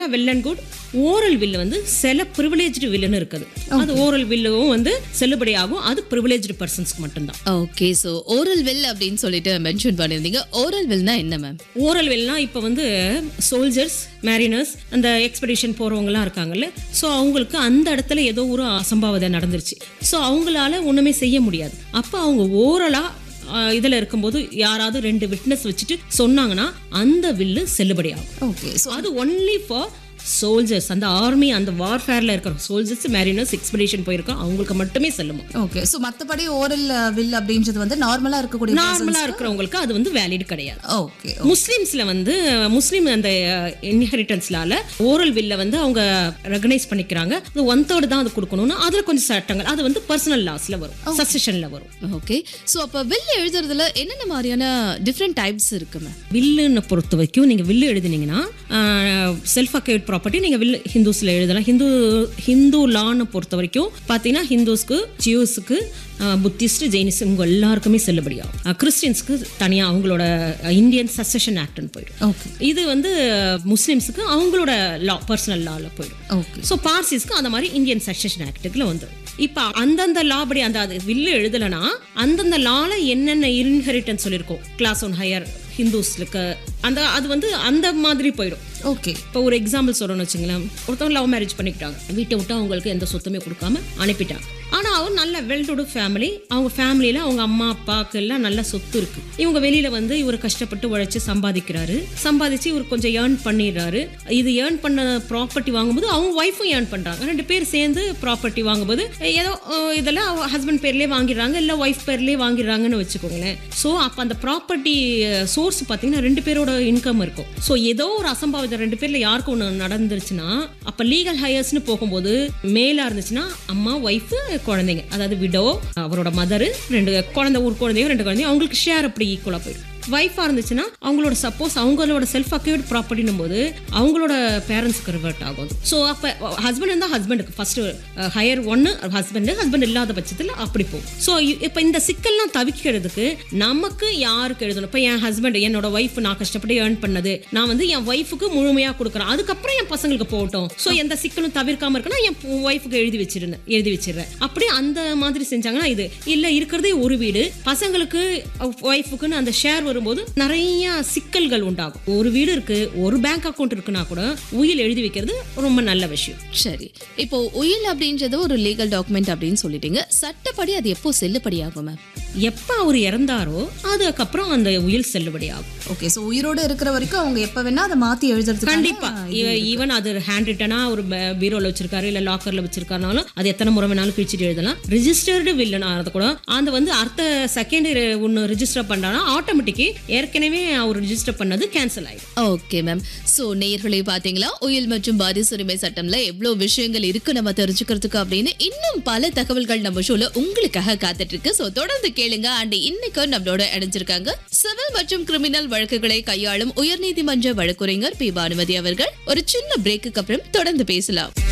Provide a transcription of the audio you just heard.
well and good oral will வந்து சில privileged வில்லுன்னு இருக்குது அது ஓரல் வில்லும் வந்து செல்லுபடி ஆகும் அது ப்ரிவிலேஜ்டு பர்சன்ஸ்க்கு மட்டும்தான் ஓகே ஸோ ஓரல் வில் அப்படின்னு சொல்லிட்டு மென்ஷன் பண்ணியிருந்தீங்க ஓரல் வில்னா என்ன மேம் ஓரல் வெல்னா இப்போ வந்து சோல்ஜர்ஸ் மேரினர்ஸ் அந்த எக்ஸ்பெடிஷன் போகிறவங்கலாம் இருக்காங்கல்ல ஸோ அவங்களுக்கு அந்த இடத்துல ஏதோ ஒரு அசம்பாவிதம் நடந்துருச்சு ஸோ அவங்களால ஒன்றுமே செய்ய முடியாது அப்போ அவங்க ஓரலாக இதில் இருக்கும்போது யாராவது ரெண்டு விட்னஸ் வச்சுட்டு சொன்னாங்கன்னா அந்த வில்லு செல்லுபடி ஆகும் ஓகே ஸோ அது ஒன்லி ஃபார் சோல்ஜர்ஸ் அந்த ஆர்மி அந்த வார்ஃபேரில் இருக்கிற சோல்ஜர்ஸ் மேரினர்ஸ் எக்ஸ்பெடிஷன் போயிருக்கோம் அவங்களுக்கு மட்டுமே செல்லுமா ஓகே ஸோ மற்றபடி ஓரல் வில் அப்படின்றது வந்து நார்மலாக இருக்கக்கூடிய நார்மலாக இருக்கிறவங்களுக்கு அது வந்து வேலிட் கிடையாது ஓகே முஸ்லிம்ஸ்ல வந்து முஸ்லீம் அந்த இன்ஹெரிட்டன்ஸ்லால ஓரல் வில்ல வந்து அவங்க ரெகனைஸ் பண்ணிக்கிறாங்க அது ஒன் தேர்ட் தான் அது கொடுக்கணும்னு அதுல கொஞ்சம் சட்டங்கள் அது வந்து பர்சனல் லாஸ்ல வரும் சசஷன்ல வரும் ஓகே ஸோ அப்போ வில் எழுதுறதுல என்னென்ன மாதிரியான டிஃப்ரெண்ட் டைப்ஸ் இருக்கு மேம் வில்லுன்னு பொறுத்த வரைக்கும் நீங்க வில்லு எழுதுனீங்கன்னா செல்ஃப் அக்கேட் ப்ராப்பர்ட்டி நீங்க வில்லு ஹிந்துஸ்ல எழுதலாம் ஹிந்து ஹிந்து லான்னு பொறுத்த வரைக்கும் பார்த்தீங்கன்னா ஹிந்துஸ்க்கு ஜியூஸுக்கு புத்திஸ்ட் ஜெயினிஸ்ட் இவங்க எல்லாருக்குமே செல்லுபடியாகும் கிறிஸ்டியன்ஸ்க்கு தனியாக அவங்களோட இந்தியன் சசஷன் ஆக்ட்னு போயிடும் ஓகே இது வந்து முஸ்லிம்ஸுக்கு அவங்களோட லா பர்சனல் லாவில் போயிடும் ஓகே ஸோ பார்சிஸ்க்கு அந்த மாதிரி இந்தியன் சக்சஷன் ஆக்டுக்குள்ள வந்துடும் இப்போ அந்தந்த லா படி அந்த அது வில்லு எழுதலைன்னா அந்தந்த லால என்னென்ன இன்ஹெரிட்டன்ஸ் சொல்லியிருக்கோம் கிளாஸ் ஒன் ஹையர் ஹிந்துஸ்லுக்கு அந்த அது வந்து அந்த மாதிரி போயிடும் ஓகே இப்போ ஒரு எக்ஸாம்பிள் சொல்லணும்னு வச்சுங்களேன் ஒருத்தவங்க லவ் மேரேஜ் பண்ணிக்கிட்டாங்க வீட்டை விட்டு அவங்களுக்கு எந்த சொத்துமே கொடுக்காம அனுப்பிட்டாங்க ஆனால் அவன் நல்ல வெல் டு ஃபேமிலி அவங்க ஃபேமிலியில் அவங்க அம்மா அப்பாவுக்கு எல்லாம் நல்ல சொத்து இருக்கு இவங்க வெளியில வந்து இவர் கஷ்டப்பட்டு உழைச்சி சம்பாதிக்கிறாரு சம்பாதிச்சு இவர் கொஞ்சம் ஏர்ன் பண்ணிடுறாரு இது ஏர்ன் பண்ண ப்ராப்பர்ட்டி வாங்கும்போது அவங்க ஒய்ஃபும் ஏர்ன் பண்றாங்க ரெண்டு பேர் சேர்ந்து ப்ராப்பர்ட்டி வாங்கும்போது ஏதோ அஹ், இதெல்லாம் ஹஸ்பண்ட் பேர்லேயே வாங்கிடுறாங்க இல்லை ஒய்ஃப் பேர்லேயே வாங்கிடுறாங்கன்னு வச்சுக்கோங்களேன் ஸோ அப்போ அந்த ப்ராப்பர்ட்டி சோர்ஸ் பார்த்தீங்கன்னா ரெண்டு பேரோட இன்கம் இருக்கும் ஸோ ஏதோ ஒரு அசம்பாவிதம் ரெண்டு பேர்ல யாருக்கு ஒன்று நடந்துருச்சுன்னா அப்போ லீகல் ஹையர்ஸ்னு போகும்போது மேலா இருந்துச்சுன்னா அம்மா ஒய்ஃப் குழந்தைங்க அதாவது விடோ அவரோட மதரு ரெண்டு குழந்தை ஒரு குழந்தையோ ரெண்டு குழந்தையோ அவங்களுக்கு ஷேர் அப்படி ஈக்குவலாக போயிடும் ஒய்ஃபாக இருந்துச்சுன்னா அவங்களோட சப்போஸ் அவங்களோட செல்ஃப் அக்யூர்ட் ப்ராப்பர்ட்டினும் போது அவங்களோட பேரண்ட்ஸ்க்கு ரிவர்ட் ஆகும் ஸோ அப்போ ஹஸ்பண்ட் இருந்தால் ஹஸ்பண்டுக்கு ஃபர்ஸ்ட் ஹையர் ஒன்று ஹஸ்பண்டு ஹஸ்பண்ட் இல்லாத பட்சத்தில் அப்படி போகும் ஸோ இப்போ இந்த சிக்கல்லாம் தவிக்கிறதுக்கு நமக்கு யாருக்கு எழுதணும் இப்போ என் ஹஸ்பண்ட் என்னோட ஒய்ஃப் நான் கஷ்டப்பட்டு ஏர்ன் பண்ணது நான் வந்து என் ஒய்ஃபுக்கு முழுமையாக கொடுக்குறேன் அதுக்கப்புறம் என் பசங்களுக்கு போகட்டும் ஸோ எந்த சிக்கலும் தவிர்க்காம இருக்குன்னா என் ஒய்ஃபுக்கு எழுதி வச்சிருந்தேன் எழுதி வச்சிடுறேன் அப்படி அந்த மாதிரி செஞ்சாங்கன்னா இது இல்லை இருக்கிறதே ஒரு வீடு பசங்களுக்கு ஒய்ஃபுக்குன்னு அந்த ஷேர் வரும்போது நிறைய சிக்கல்கள் உண்டாகும் ஒரு வீடு இருக்கு ஒரு பேங்க் அக்கௌண்ட் இருக்குன்னா கூட உயில் எழுதி வைக்கிறது ரொம்ப நல்ல விஷயம் சரி இப்போ உயில் அப்படின்றது ஒரு லீகல் டாக்குமெண்ட் அப்படின்னு சொல்லிட்டீங்க சட்டப்படி அது எப்போ செல்லுபடியாகும் மேம் எப்போ அவர் இறந்தாரோ அதுக்கப்புறம் அந்த உயில் செல்லுபடி ஆகும் ஓகே ஸோ உயிரோட இருக்கிற வரைக்கும் அவங்க எப்போ வேணா அதை மாற்றி எழுதுறதுக்கு கண்டிப்பா ஈவன் அது ஹேண்ட் ரிட்டனா ஒரு பீரோல வச்சிருக்காரு இல்ல லாக்கர்ல வச்சிருக்காருனாலும் அது எத்தனை முறை வேணாலும் கிழிச்சிட்டு எழுதலாம் ரிஜிஸ்டர்டு வில்லன் ஆகிறது கூட அந்த வந்து அடுத்த செகண்ட் ஒன்று ரிஜிஸ்டர் பண்ணானா ஆட்டோமேட்டிக்கே ஏற்கனவே அவர் ரிஜிஸ்டர் பண்ணது கேன்சல் ஆயிடும் ஓகே மேம் சோ நேயர்களே பாத்தீங்களா உயில் மற்றும் வாரிசு உரிமை சட்டம்ல எவ்வளவு விஷயங்கள் இருக்கு நம்ம தெரிஞ்சுக்கிறதுக்கு அப்படின்னு இன்னும் பல தகவல்கள் நம்ம ஷோல உங்களுக்காக காத்துட்டு இருக்கு சோ தொடர்ந்து கேளுங்க அண்ட் இன்னைக்கு நம்மளோட இணைஞ்சிருக்காங்க சிவில் மற்றும் கிரிமினல் வழக்குகளை கையாளும் உயர்நீதிமன்ற வழக்குரைஞர் பி பானுமதி அவர்கள் ஒரு சின்ன பிரேக்குக்கு அப்புறம் தொடர்ந்து பேசலாம்